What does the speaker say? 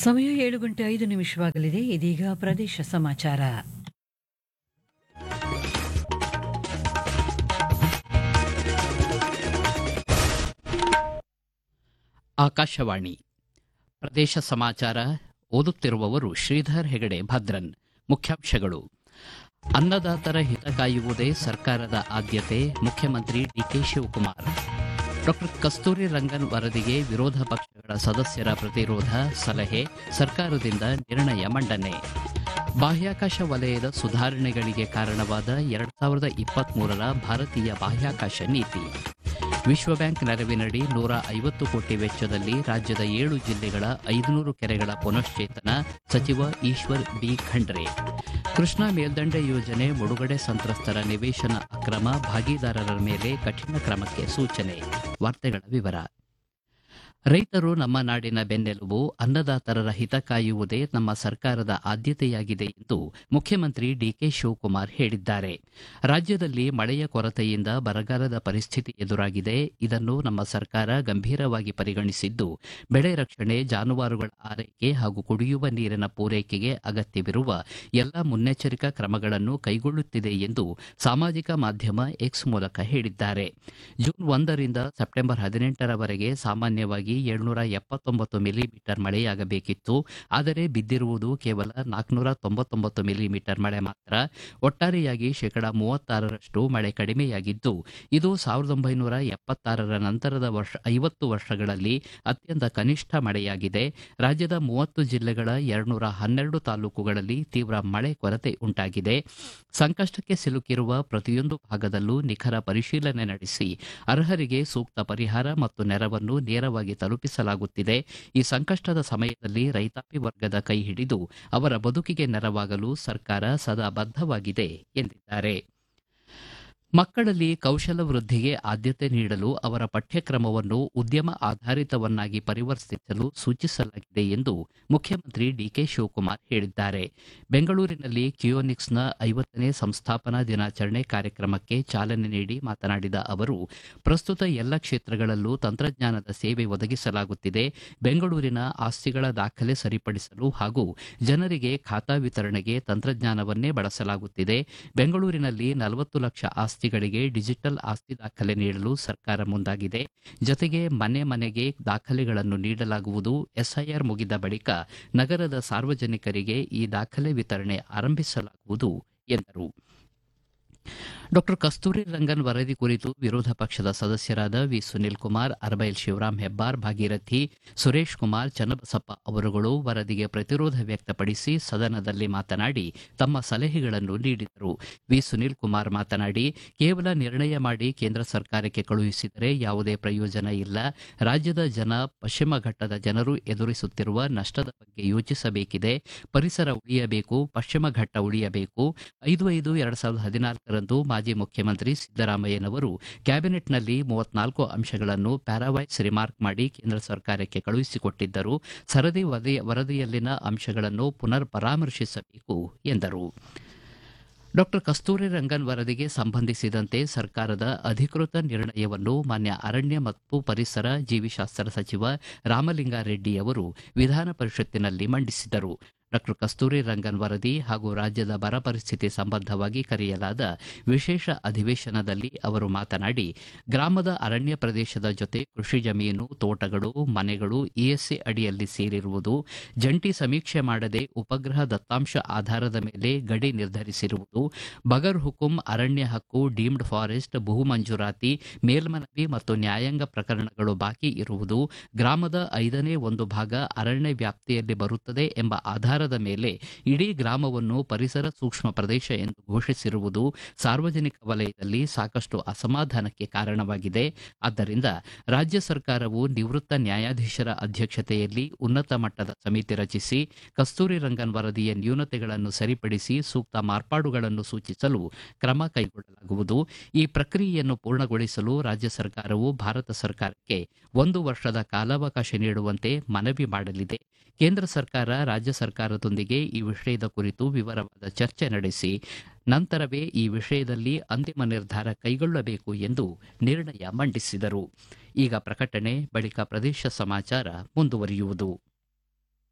ಸಮಯ ಏಳು ಗಂಟೆ ಐದು ನಿಮಿಷವಾಗಲಿದೆ ಇದೀಗ ಪ್ರದೇಶ ಸಮಾಚಾರ ಆಕಾಶವಾಣಿ ಪ್ರದೇಶ ಸಮಾಚಾರ ಓದುತ್ತಿರುವವರು ಶ್ರೀಧರ್ ಹೆಗಡೆ ಭದ್ರನ್ ಮುಖ್ಯಾಂಶಗಳು ಅನ್ನದಾತರ ಹಿತ ಕಾಯುವುದೇ ಸರ್ಕಾರದ ಆದ್ಯತೆ ಮುಖ್ಯಮಂತ್ರಿ ಡಿಕೆ ಶಿವಕುಮಾರ್ ಡಾಕ್ಟರ್ ಕಸ್ತೂರಿ ರಂಗನ್ ವರದಿಗೆ ವಿರೋಧ ಪಕ್ಷಗಳ ಸದಸ್ಯರ ಪ್ರತಿರೋಧ ಸಲಹೆ ಸರ್ಕಾರದಿಂದ ನಿರ್ಣಯ ಮಂಡನೆ ಬಾಹ್ಯಾಕಾಶ ವಲಯದ ಸುಧಾರಣೆಗಳಿಗೆ ಕಾರಣವಾದ ಎರಡ್ ಸಾವಿರದ ಇಪ್ಪತ್ಮೂರರ ಭಾರತೀಯ ಬಾಹ್ಯಾಕಾಶ ನೀತಿ ವಿಶ್ವ ಬ್ಯಾಂಕ್ ನೆರವಿನಡಿ ನೂರ ಐವತ್ತು ಕೋಟಿ ವೆಚ್ಚದಲ್ಲಿ ರಾಜ್ಯದ ಏಳು ಜಿಲ್ಲೆಗಳ ಐದುನೂರು ಕೆರೆಗಳ ಪುನಶ್ಚೇತನ ಸಚಿವ ಈಶ್ವರ್ ಬಿ ಖಂಡ್ರೆ ಕೃಷ್ಣಾ ಮೇಲ್ದಂಡೆ ಯೋಜನೆ ಮುಡುಗಡೆ ಸಂತ್ರಸ್ತರ ನಿವೇಶನ ಅಕ್ರಮ ಭಾಗಿದಾರರ ಮೇಲೆ ಕಠಿಣ ಕ್ರಮಕ್ಕೆ ಸೂಚನೆ ವಾರ್ತೆಗಳ ವಿವರ ರೈತರು ನಮ್ಮ ನಾಡಿನ ಬೆನ್ನೆಲುಬು ಅನ್ನದಾತರರ ಹಿತ ಕಾಯುವುದೇ ನಮ್ಮ ಸರ್ಕಾರದ ಆದ್ಯತೆಯಾಗಿದೆ ಎಂದು ಮುಖ್ಯಮಂತ್ರಿ ಡಿಕೆ ಶಿವಕುಮಾರ್ ಹೇಳಿದ್ದಾರೆ ರಾಜ್ಯದಲ್ಲಿ ಮಳೆಯ ಕೊರತೆಯಿಂದ ಬರಗಾಲದ ಪರಿಸ್ಥಿತಿ ಎದುರಾಗಿದೆ ಇದನ್ನು ನಮ್ಮ ಸರ್ಕಾರ ಗಂಭೀರವಾಗಿ ಪರಿಗಣಿಸಿದ್ದು ಬೆಳೆ ರಕ್ಷಣೆ ಜಾನುವಾರುಗಳ ಆರೈಕೆ ಹಾಗೂ ಕುಡಿಯುವ ನೀರಿನ ಪೂರೈಕೆಗೆ ಅಗತ್ಯವಿರುವ ಎಲ್ಲ ಮುನ್ನೆಚ್ಚರಿಕಾ ಕ್ರಮಗಳನ್ನು ಕೈಗೊಳ್ಳುತ್ತಿದೆ ಎಂದು ಸಾಮಾಜಿಕ ಮಾಧ್ಯಮ ಎಕ್ಸ್ ಮೂಲಕ ಹೇಳಿದ್ದಾರೆ ಜೂನ್ ಒಂದರಿಂದ ಸೆಪ್ಟೆಂಬರ್ ಹದಿನೆಂಟರವರೆಗೆ ಸಾಮಾನ್ಯವಾಗಿ ಏಳ್ನೂರ ಎಪ್ಪತ್ತೊಂಬತ್ತು ಮಿಲಿಮೀಟರ್ ಮಳೆಯಾಗಬೇಕಿತ್ತು ಆದರೆ ಬಿದ್ದಿರುವುದು ಕೇವಲ ನಾಲ್ಕುನೂರ ತೊಂಬತ್ತೊಂಬತ್ತು ಮಿಲಿಮೀಟರ್ ಮಳೆ ಮಾತ್ರ ಒಟ್ಟಾರೆಯಾಗಿ ಶೇಕಡಾ ಮೂವತ್ತಾರರಷ್ಟು ಮಳೆ ಕಡಿಮೆಯಾಗಿದ್ದು ಇದು ಸಾವಿರದ ಒಂಬೈನೂರ ಎಪ್ಪತ್ತಾರರ ನಂತರದ ವರ್ಷ ಐವತ್ತು ವರ್ಷಗಳಲ್ಲಿ ಅತ್ಯಂತ ಕನಿಷ್ಠ ಮಳೆಯಾಗಿದೆ ರಾಜ್ಯದ ಮೂವತ್ತು ಜಿಲ್ಲೆಗಳ ಎರಡ್ನೂರ ಹನ್ನೆರಡು ತಾಲೂಕುಗಳಲ್ಲಿ ತೀವ್ರ ಮಳೆ ಕೊರತೆ ಉಂಟಾಗಿದೆ ಸಂಕಷ್ಟಕ್ಕೆ ಸಿಲುಕಿರುವ ಪ್ರತಿಯೊಂದು ಭಾಗದಲ್ಲೂ ನಿಖರ ಪರಿಶೀಲನೆ ನಡೆಸಿ ಅರ್ಹರಿಗೆ ಸೂಕ್ತ ಪರಿಹಾರ ಮತ್ತು ನೆರವನ್ನು ನೇರವಾಗಿ ತಲುಪಿಸಲಾಗುತ್ತಿದೆ ಈ ಸಂಕಷ್ಟದ ಸಮಯದಲ್ಲಿ ರೈತಾಪಿ ವರ್ಗದ ಕೈ ಹಿಡಿದು ಅವರ ಬದುಕಿಗೆ ನೆರವಾಗಲು ಸರ್ಕಾರ ಸದಾ ಬದ್ಧವಾಗಿದೆ ಎಂದಿದ್ದಾರೆ ಮಕ್ಕಳಲ್ಲಿ ಕೌಶಲ ವೃದ್ಧಿಗೆ ಆದ್ಯತೆ ನೀಡಲು ಅವರ ಪಠ್ಯಕ್ರಮವನ್ನು ಉದ್ಯಮ ಆಧಾರಿತವನ್ನಾಗಿ ಪರಿವರ್ತಿಸಲು ಸೂಚಿಸಲಾಗಿದೆ ಎಂದು ಮುಖ್ಯಮಂತ್ರಿ ಡಿಕೆ ಶಿವಕುಮಾರ್ ಹೇಳಿದ್ದಾರೆ ಬೆಂಗಳೂರಿನಲ್ಲಿ ಕಿಯೋನಿಕ್ಸ್ನ ಐವತ್ತನೇ ಸಂಸ್ಥಾಪನಾ ದಿನಾಚರಣೆ ಕಾರ್ಯಕ್ರಮಕ್ಕೆ ಚಾಲನೆ ನೀಡಿ ಮಾತನಾಡಿದ ಅವರು ಪ್ರಸ್ತುತ ಎಲ್ಲ ಕ್ಷೇತ್ರಗಳಲ್ಲೂ ತಂತ್ರಜ್ಞಾನದ ಸೇವೆ ಒದಗಿಸಲಾಗುತ್ತಿದೆ ಬೆಂಗಳೂರಿನ ಆಸ್ತಿಗಳ ದಾಖಲೆ ಸರಿಪಡಿಸಲು ಹಾಗೂ ಜನರಿಗೆ ಖಾತಾ ವಿತರಣೆಗೆ ತಂತ್ರಜ್ಞಾನವನ್ನೇ ಬಳಸಲಾಗುತ್ತಿದೆ ಬೆಂಗಳೂರಿನಲ್ಲಿ ನಲವತ್ತು ಲಕ್ಷ ಆಸ್ತಿಗಳಿಗೆ ಡಿಜಿಟಲ್ ಆಸ್ತಿ ದಾಖಲೆ ನೀಡಲು ಸರ್ಕಾರ ಮುಂದಾಗಿದೆ ಜತೆಗೆ ಮನೆ ಮನೆಗೆ ದಾಖಲೆಗಳನ್ನು ನೀಡಲಾಗುವುದು ಎಸ್ಐಆರ್ ಮುಗಿದ ಬಳಿಕ ನಗರದ ಸಾರ್ವಜನಿಕರಿಗೆ ಈ ದಾಖಲೆ ವಿತರಣೆ ಆರಂಭಿಸಲಾಗುವುದು ಎಂದರು ಡಾಕ್ಟರ್ ಕಸ್ತೂರಿ ರಂಗನ್ ವರದಿ ಕುರಿತು ವಿರೋಧ ಪಕ್ಷದ ಸದಸ್ಯರಾದ ವಿ ಸುನಿಲ್ ಕುಮಾರ್ ಅರ್ಬೈಲ್ ಶಿವರಾಂ ಹೆಬ್ಬಾರ್ ಭಾಗೀರಥಿ ಸುರೇಶ್ ಕುಮಾರ್ ಚನ್ನಬಸಪ್ಪ ಅವರುಗಳು ವರದಿಗೆ ಪ್ರತಿರೋಧ ವ್ಯಕ್ತಪಡಿಸಿ ಸದನದಲ್ಲಿ ಮಾತನಾಡಿ ತಮ್ಮ ಸಲಹೆಗಳನ್ನು ನೀಡಿದರು ವಿ ಸುನಿಲ್ ಕುಮಾರ್ ಮಾತನಾಡಿ ಕೇವಲ ನಿರ್ಣಯ ಮಾಡಿ ಕೇಂದ್ರ ಸರ್ಕಾರಕ್ಕೆ ಕಳುಹಿಸಿದರೆ ಯಾವುದೇ ಪ್ರಯೋಜನ ಇಲ್ಲ ರಾಜ್ಯದ ಜನ ಪಶ್ಚಿಮ ಘಟ್ಟದ ಜನರು ಎದುರಿಸುತ್ತಿರುವ ನಷ್ಟದ ಬಗ್ಗೆ ಯೋಚಿಸಬೇಕಿದೆ ಪರಿಸರ ಉಳಿಯಬೇಕು ಪಶ್ಚಿಮ ಘಟ್ಟ ಉಳಿಯಬೇಕು ಐದು ಐದು ಎರಡ್ ಸಾವಿರದ ಹದಿನಾಲ್ಕರಂದು ಮಾಜಿ ಮುಖ್ಯಮಂತ್ರಿ ಸಿದ್ದರಾಮಯ್ಯನವರು ಕ್ಯಾಬಿನೆಟ್ನಲ್ಲಿ ಮೂವತ್ನಾಲ್ಕು ಅಂಶಗಳನ್ನು ಪ್ಯಾರಾವೈಸ್ ರಿಮಾರ್ಕ್ ಮಾಡಿ ಕೇಂದ್ರ ಸರ್ಕಾರಕ್ಕೆ ಕಳುಹಿಸಿಕೊಟ್ಟಿದ್ದರು ಸರದಿ ವರದಿಯಲ್ಲಿನ ಅಂಶಗಳನ್ನು ಪುನರ್ ಪರಾಮರ್ಶಿಸಬೇಕು ಎಂದರು ಡಾಕ್ಟರ್ ಕಸ್ತೂರಿ ರಂಗನ್ ವರದಿಗೆ ಸಂಬಂಧಿಸಿದಂತೆ ಸರ್ಕಾರದ ಅಧಿಕೃತ ನಿರ್ಣಯವನ್ನು ಮಾನ್ಯ ಅರಣ್ಯ ಮತ್ತು ಪರಿಸರ ಜೀವಿಶಾಸ್ತ್ರ ಸಚಿವ ರಾಮಲಿಂಗಾರೆಡ್ಡಿ ಅವರು ವಿಧಾನ ಪರಿಷತ್ತಿನಲ್ಲಿ ಮಂಡಿಸಿದರು ಡಾಕ್ಟರ್ ಕಸ್ತೂರಿ ರಂಗನ್ ವರದಿ ಹಾಗೂ ರಾಜ್ಯದ ಬರ ಪರಿಸ್ಥಿತಿ ಸಂಬಂಧವಾಗಿ ಕರೆಯಲಾದ ವಿಶೇಷ ಅಧಿವೇಶನದಲ್ಲಿ ಅವರು ಮಾತನಾಡಿ ಗ್ರಾಮದ ಅರಣ್ಯ ಪ್ರದೇಶದ ಜೊತೆ ಕೃಷಿ ಜಮೀನು ತೋಟಗಳು ಮನೆಗಳು ಇಎಸ್ಎ ಅಡಿಯಲ್ಲಿ ಸೇರಿರುವುದು ಜಂಟಿ ಸಮೀಕ್ಷೆ ಮಾಡದೆ ಉಪಗ್ರಹ ದತ್ತಾಂಶ ಆಧಾರದ ಮೇಲೆ ಗಡಿ ನಿರ್ಧರಿಸಿರುವುದು ಬಗರ್ ಹುಕುಂ ಅರಣ್ಯ ಹಕ್ಕು ಡೀಮ್ಡ್ ಫಾರೆಸ್ಟ್ ಭೂ ಮಂಜೂರಾತಿ ಮೇಲ್ಮನವಿ ಮತ್ತು ನ್ಯಾಯಾಂಗ ಪ್ರಕರಣಗಳು ಬಾಕಿ ಇರುವುದು ಗ್ರಾಮದ ಐದನೇ ಒಂದು ಭಾಗ ಅರಣ್ಯ ವ್ಯಾಪ್ತಿಯಲ್ಲಿ ಬರುತ್ತದೆ ಎಂಬ ಆಧಾರ ಮೇಲೆ ಇಡೀ ಗ್ರಾಮವನ್ನು ಪರಿಸರ ಸೂಕ್ಷ್ಮ ಪ್ರದೇಶ ಎಂದು ಘೋಷಿಸಿರುವುದು ಸಾರ್ವಜನಿಕ ವಲಯದಲ್ಲಿ ಸಾಕಷ್ಟು ಅಸಮಾಧಾನಕ್ಕೆ ಕಾರಣವಾಗಿದೆ ಆದ್ದರಿಂದ ರಾಜ್ಯ ಸರ್ಕಾರವು ನಿವೃತ್ತ ನ್ಯಾಯಾಧೀಶರ ಅಧ್ಯಕ್ಷತೆಯಲ್ಲಿ ಉನ್ನತ ಮಟ್ಟದ ಸಮಿತಿ ರಚಿಸಿ ಕಸ್ತೂರಿ ರಂಗನ್ ವರದಿಯ ನ್ಯೂನತೆಗಳನ್ನು ಸರಿಪಡಿಸಿ ಸೂಕ್ತ ಮಾರ್ಪಾಡುಗಳನ್ನು ಸೂಚಿಸಲು ಕ್ರಮ ಕೈಗೊಳ್ಳಲಾಗುವುದು ಈ ಪ್ರಕ್ರಿಯೆಯನ್ನು ಪೂರ್ಣಗೊಳಿಸಲು ರಾಜ್ಯ ಸರ್ಕಾರವು ಭಾರತ ಸರ್ಕಾರಕ್ಕೆ ಒಂದು ವರ್ಷದ ಕಾಲಾವಕಾಶ ನೀಡುವಂತೆ ಮನವಿ ಮಾಡಲಿದೆ ಕೇಂದ್ರ ಸರ್ಕಾರ ರಾಜ್ಯ ಸರ್ಕಾರದೊಂದಿಗೆ ಈ ವಿಷಯದ ಕುರಿತು ವಿವರವಾದ ಚರ್ಚೆ ನಡೆಸಿ ನಂತರವೇ ಈ ವಿಷಯದಲ್ಲಿ ಅಂತಿಮ ನಿರ್ಧಾರ ಕೈಗೊಳ್ಳಬೇಕು ಎಂದು ನಿರ್ಣಯ ಮಂಡಿಸಿದರು ಈಗ ಪ್ರಕಟಣೆ ಬಳಿಕ ಪ್ರದೇಶ ಸಮಾಚಾರ ಮುಂದುವರಿಯುವುದು